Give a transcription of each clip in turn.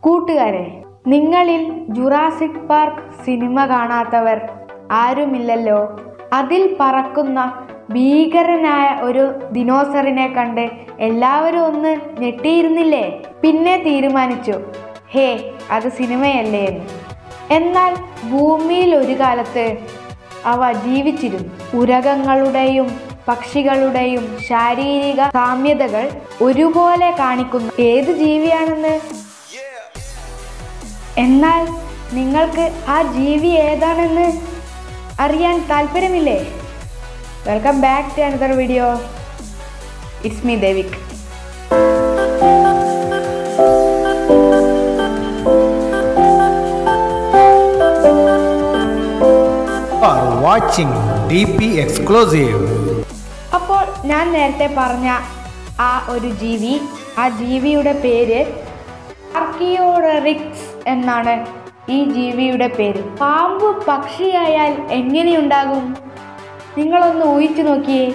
കൂട്ടുകാരെ നിങ്ങളിൽ Jurassic park cinema കാണാത്തവർ ആരുമില്ലല്ലോ അതിൽ പറക്കുന്ന ഭീകരനായ ഒരു ദിനോസറിനെ കണ്ട് എല്ലാവരും ഒന്ന് ഞെട്ടിയിരുന്നില്ലേ പിന്നെ തീരുമാനിച്ചു ഹേ അത് സിനിമയല്ലേ എന്ന് എന്നാൽ ഭൂമിയിൽ ഒരു കാലത്ത് അവ ജീവിച്ചിരുന്നു ഉരകങ്ങളുടെയും പക്ഷികളുടെയും ശാരീരിക സാമ്യതകൾ ഒരുപോലെ കാണിക്കുന്ന ഏത് ജീവിയാണെന്ന് എന്നാൽ നിങ്ങൾക്ക് ആ ജീവി ഏതാണെന്ന് അറിയാൻ താല്പര്യമില്ലേ welcome back to another video it's me Devik are watching DP Exclusive. അപ്പോൾ ഞാൻ നേരത്തെ പറഞ്ഞ ആ ഒരു ജീവി ആ ജീവിയുടെ പേര് ആർക്കിയോറിക്സ് എന്നാണ് ഈ ജീവിയുടെ പേര് പാമ്പ് പക്ഷിയായാൽ എങ്ങനെയുണ്ടാകും നിങ്ങളൊന്ന് ഊഹിച്ചു നോക്കിയേ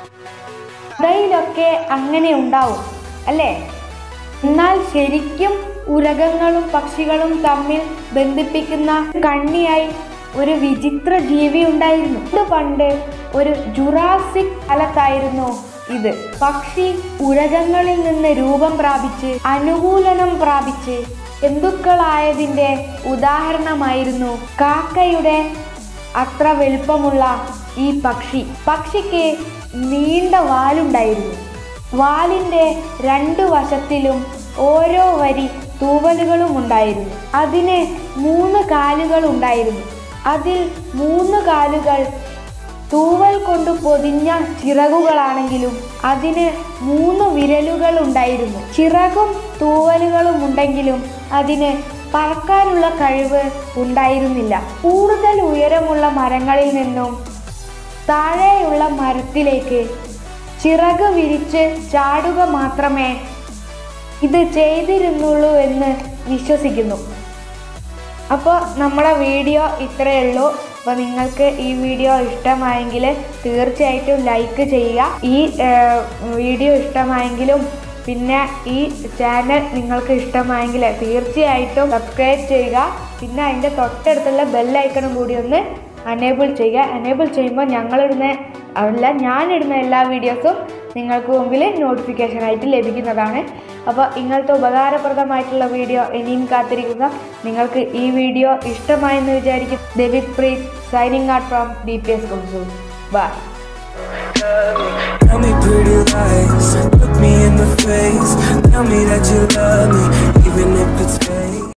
കഥയിലൊക്കെ അങ്ങനെ ഉണ്ടാവും അല്ലേ എന്നാൽ ശരിക്കും ഉരകങ്ങളും പക്ഷികളും തമ്മിൽ ബന്ധിപ്പിക്കുന്ന കണ്ണിയായി ഒരു വിചിത്ര ജീവി ഉണ്ടായിരുന്നു ഇത് പണ്ട് ഒരു ജുറാസിക് കാലത്തായിരുന്നു ഇത് പക്ഷി ഉരകങ്ങളിൽ നിന്ന് രൂപം പ്രാപിച്ച് അനുകൂലനം പ്രാപിച്ച് ജന്തുക്കളായതിൻ്റെ ഉദാഹരണമായിരുന്നു കാക്കയുടെ അത്ര വലുപ്പമുള്ള ഈ പക്ഷി പക്ഷിക്ക് നീണ്ട വാലുണ്ടായിരുന്നു വാലിൻ്റെ രണ്ടു വശത്തിലും ഓരോ വരി തൂവലുകളും ഉണ്ടായിരുന്നു അതിന് മൂന്ന് കാലുകൾ ഉണ്ടായിരുന്നു അതിൽ മൂന്ന് കാലുകൾ തൂവൽ കൊണ്ട് പൊതിഞ്ഞ ചിറകുകളാണെങ്കിലും അതിന് മൂന്ന് വിരലുകൾ ഉണ്ടായിരുന്നു ചിറകും തൂവലുകളും ഉണ്ടെങ്കിലും അതിന് പറക്കാനുള്ള കഴിവ് ഉണ്ടായിരുന്നില്ല കൂടുതൽ ഉയരമുള്ള മരങ്ങളിൽ നിന്നും താഴെയുള്ള മരത്തിലേക്ക് ചിറക് വിരിച്ച് ചാടുക മാത്രമേ ഇത് ചെയ്തിരുന്നുള്ളൂ എന്ന് വിശ്വസിക്കുന്നു അപ്പോൾ നമ്മുടെ വീഡിയോ ഇത്രയേ ഉള്ളൂ അപ്പോൾ നിങ്ങൾക്ക് ഈ വീഡിയോ ഇഷ്ടമായെങ്കിൽ തീർച്ചയായിട്ടും ലൈക്ക് ചെയ്യുക ഈ ഏർ, വീഡിയോ ഇഷ്ടമായെങ്കിലും പിന്നെ ഈ ചാനൽ നിങ്ങൾക്ക് ഇഷ്ടമായെങ്കിൽ തീർച്ചയായിട്ടും സബ്സ്ക്രൈബ് ചെയ്യുക പിന്നെ അതിൻ്റെ തൊട്ടടുത്തുള്ള ബെല്ലൈക്കണും കൂടി ഒന്ന് അനേബിൾ ചെയ്യുക അനേബിൾ ചെയ്യുമ്പോൾ ഞങ്ങളിടുന്ന അല്ല ഞാനിടുന്ന എല്ലാ വീഡിയോസും നിങ്ങൾക്ക് മുമ്പിൽ നോട്ടിഫിക്കേഷൻ ആയിട്ട് ലഭിക്കുന്നതാണ് അപ്പോൾ ഇങ്ങനത്തെ ഉപകാരപ്രദമായിട്ടുള്ള വീഡിയോ ഇനിയും കാത്തിരിക്കുക നിങ്ങൾക്ക് ഈ വീഡിയോ ഇഷ്ടമായെന്ന് വിചാരിക്കും David Preet signing out from D P S council bye Tell me pretty lies, look me in the face. Tell me that you love me, even if it's